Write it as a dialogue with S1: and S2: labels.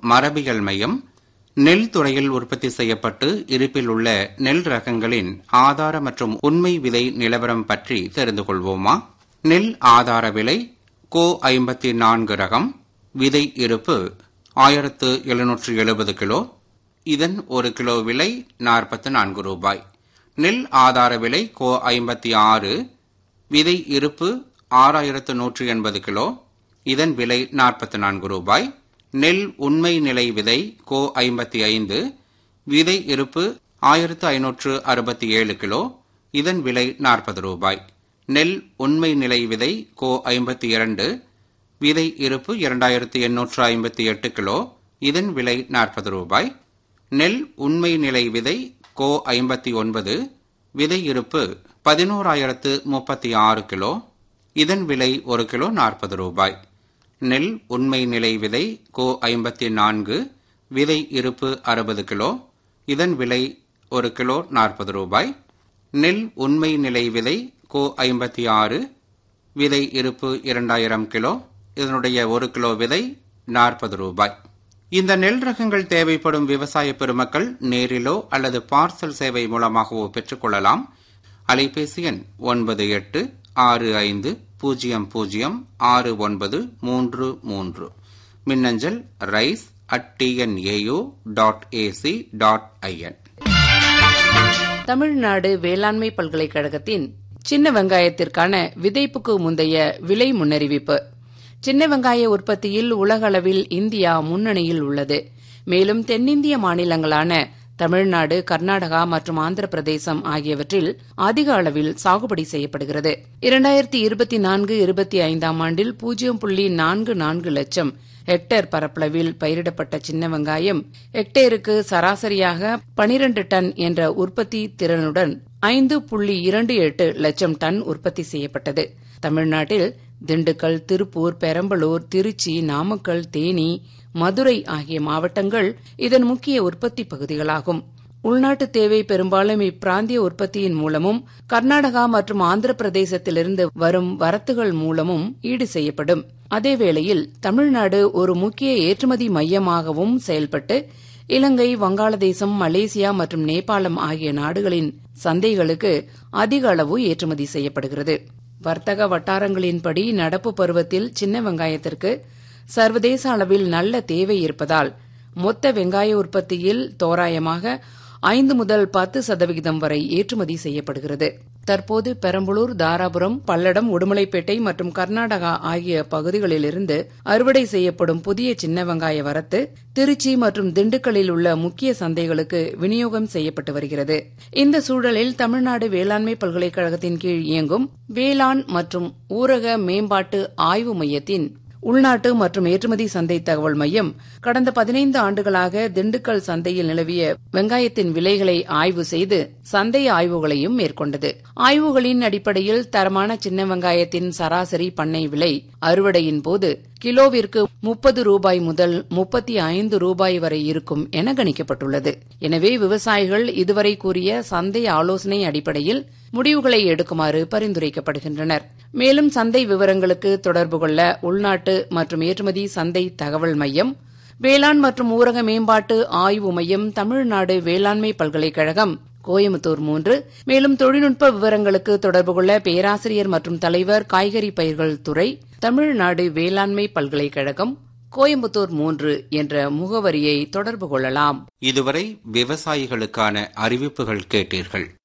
S1: மரபியல் மையம் நெல் துறையில் உற்பத்தி செய்யப்பட்டு இருப்பில் உள்ள நெல் ரகங்களின் ஆதார மற்றும் உண்மை விதை நிலவரம் பற்றி தெரிந்து கொள்வோமா நெல் ஆதார விலை கோ ஐம்பத்தி நான்கு ரகம் விதை இருப்பு ஆயிரத்து எழுநூற்று எழுபது கிலோ இதன் ஒரு கிலோ விலை நாற்பத்து நான்கு ரூபாய் நெல் ஆதார விலை கோ ஐம்பத்தி ஆறு விதை இருப்பு ஆறாயிரத்து நூற்று எண்பது கிலோ இதன் விலை நாற்பத்தி நான்கு ரூபாய் நெல் உண்மை நிலை விதை கோ ஐம்பத்தி ஐந்து விதை இருப்பு ஆயிரத்து ஐநூற்று அறுபத்தி ஏழு கிலோ இதன் விலை நாற்பது ரூபாய் நெல் உண்மை நிலை விதை கோ ஐம்பத்தி இரண்டு விதை இருப்பு இரண்டாயிரத்து எண்ணூற்று ஐம்பத்தி எட்டு கிலோ இதன் விலை நாற்பது ரூபாய் நெல் உண்மை நிலை விதை கோ ஐம்பத்தி ஒன்பது விதை இருப்பு பதினோராயிரத்து முப்பத்தி ஆறு கிலோ இதன் விலை ஒரு கிலோ நாற்பது ரூபாய் நெல் உண்மை நிலை விதை கோ ஐம்பத்தி நான்கு விதை இருப்பு அறுபது கிலோ இதன் விலை ஒரு கிலோ நாற்பது ரூபாய் நெல் உண்மை நிலை விதை கோ ஐம்பத்தி ஆறு விதை இருப்பு இரண்டாயிரம் கிலோ இதனுடைய ஒரு கிலோ விதை நாற்பது ரூபாய் இந்த நெல் ரகங்கள் தேவைப்படும் விவசாய பெருமக்கள் நேரிலோ அல்லது பார்சல் சேவை மூலமாகவோ பெற்றுக்கொள்ளலாம் அலைபேசி எண் ஒன்பது எட்டு ஆறு ஐந்து பூஜ்ஜியம் பூஜ்ஜியம் ஆறு ஒன்பது மூன்று மூன்று மின்னஞ்சல் rice at TNAU dot AC dot IN
S2: Tamil Nadu வேளாண்மை பல்கலைக்கழகத்தின் சின்ன வெங்காயத்திற்கான விதைப்புக்கு முந்தைய விலை முன்னறிவிப்பு சின்ன வெங்காய உற்பத்தியில் உலகளவில் இந்தியா முன்னணியில் உள்ளது மேலும் தென்னிந்திய மாநிலங்களான தமிழ்நாடு கர்நாடகா மற்றும் ஆந்திர பிரதேசம் ஆகியவற்றில் அதிக அளவில் சாகுபடி செய்யப்படுகிறது இரண்டாயிரத்தி இருபத்தி நான்கு இருபத்தி ஐந்தாம் ஆண்டில் பூஜ்ஜியம் புள்ளி நான்கு நான்கு லட்சம் ஹெக்டேர் பரப்பளவில் பயிரிடப்பட்ட சின்ன வெங்காயம் ஹெக்டேருக்கு சராசரியாக பனிரண்டு டன் என்ற உற்பத்தி திறனுடன் ஐந்து புள்ளி இரண்டு எட்டு லட்சம் டன் உற்பத்தி செய்யப்பட்டது தமிழ்நாட்டில் திண்டுக்கல் திருப்பூர் பெரம்பலூர் திருச்சி நாமக்கல் தேனி மதுரை ஆகிய மாவட்டங்கள் இதன் முக்கிய உற்பத்தி பகுதிகளாகும் உள்நாட்டு தேவை பெரும்பாலும் இப்பிராந்திய உற்பத்தியின் மூலமும் கர்நாடகா மற்றும் ஆந்திர பிரதேசத்திலிருந்து வரும் வரத்துகள் மூலமும் ஈடு செய்யப்படும் அதேவேளையில் தமிழ்நாடு ஒரு முக்கிய ஏற்றுமதி மையமாகவும் செயல்பட்டு இலங்கை வங்காளதேசம் மலேசியா மற்றும் நேபாளம் ஆகிய நாடுகளின் சந்தைகளுக்கு அதிக அளவு ஏற்றுமதி செய்யப்படுகிறது வர்த்தக வட்டாரங்களின்படி நடப்பு பருவத்தில் சின்ன வெங்காயத்திற்கு சர்வதேச அளவில் நல்ல தேவை இருப்பதால் மொத்த வெங்காய உற்பத்தியில் தோராயமாக ஐந்து முதல் பத்து சதவிகிதம் வரை ஏற்றுமதி செய்யப்படுகிறது தற்போது பெரம்பலூர் தாராபுரம் பல்லடம் உடுமலைப்பேட்டை மற்றும் கர்நாடகா ஆகிய பகுதிகளிலிருந்து அறுவடை செய்யப்படும் புதிய சின்ன வெங்காய வரத்து திருச்சி மற்றும் திண்டுக்கல்லில் உள்ள முக்கிய சந்தைகளுக்கு விநியோகம் செய்யப்பட்டு வருகிறது இந்த சூழலில் தமிழ்நாடு வேளாண்மை பல்கலைக்கழகத்தின் கீழ் இயங்கும் வேளாண் மற்றும் ஊரக மேம்பாட்டு ஆய்வு மையத்தின் உள்நாட்டு மற்றும் ஏற்றுமதி சந்தை தகவல் மையம் கடந்த பதினைந்து ஆண்டுகளாக திண்டுக்கல் சந்தையில் நிலவிய வெங்காயத்தின் விலைகளை ஆய்வு செய்து சந்தை ஆய்வுகளையும் மேற்கொண்டது ஆய்வுகளின் அடிப்படையில் தரமான சின்ன வெங்காயத்தின் சராசரி பண்ணை விலை அறுவடையின் போது கிலோவிற்கு முப்பது ரூபாய் முதல் முப்பத்தி ஐந்து ரூபாய் வரை இருக்கும் என கணிக்கப்பட்டுள்ளது எனவே விவசாயிகள் இதுவரை கூறிய சந்தை ஆலோசனை அடிப்படையில் முடிவுகளை எடுக்குமாறு பரிந்துரைக்கப்படுகின்றனர் மேலும் சந்தை விவரங்களுக்கு தொடர்பு கொள்ள உள்நாட்டு மற்றும் ஏற்றுமதி சந்தை தகவல் மையம் வேளாண் மற்றும் ஊரக மேம்பாட்டு ஆய்வு மையம் தமிழ்நாடு வேளாண்மை பல்கலைக்கழகம் கோயம்புத்தூர் மூன்று மேலும் தொழில்நுட்ப விவரங்களுக்கு தொடர்பு கொள்ள பேராசிரியர் மற்றும் தலைவர் காய்கறி பயிர்கள் துறை தமிழ்நாடு வேளாண்மை பல்கலைக்கழகம் கோயம்புத்தூர் மூன்று என்ற முகவரியை தொடர்பு கொள்ளலாம்
S1: இதுவரை விவசாயிகளுக்கான அறிவிப்புகள் கேட்டீர்கள்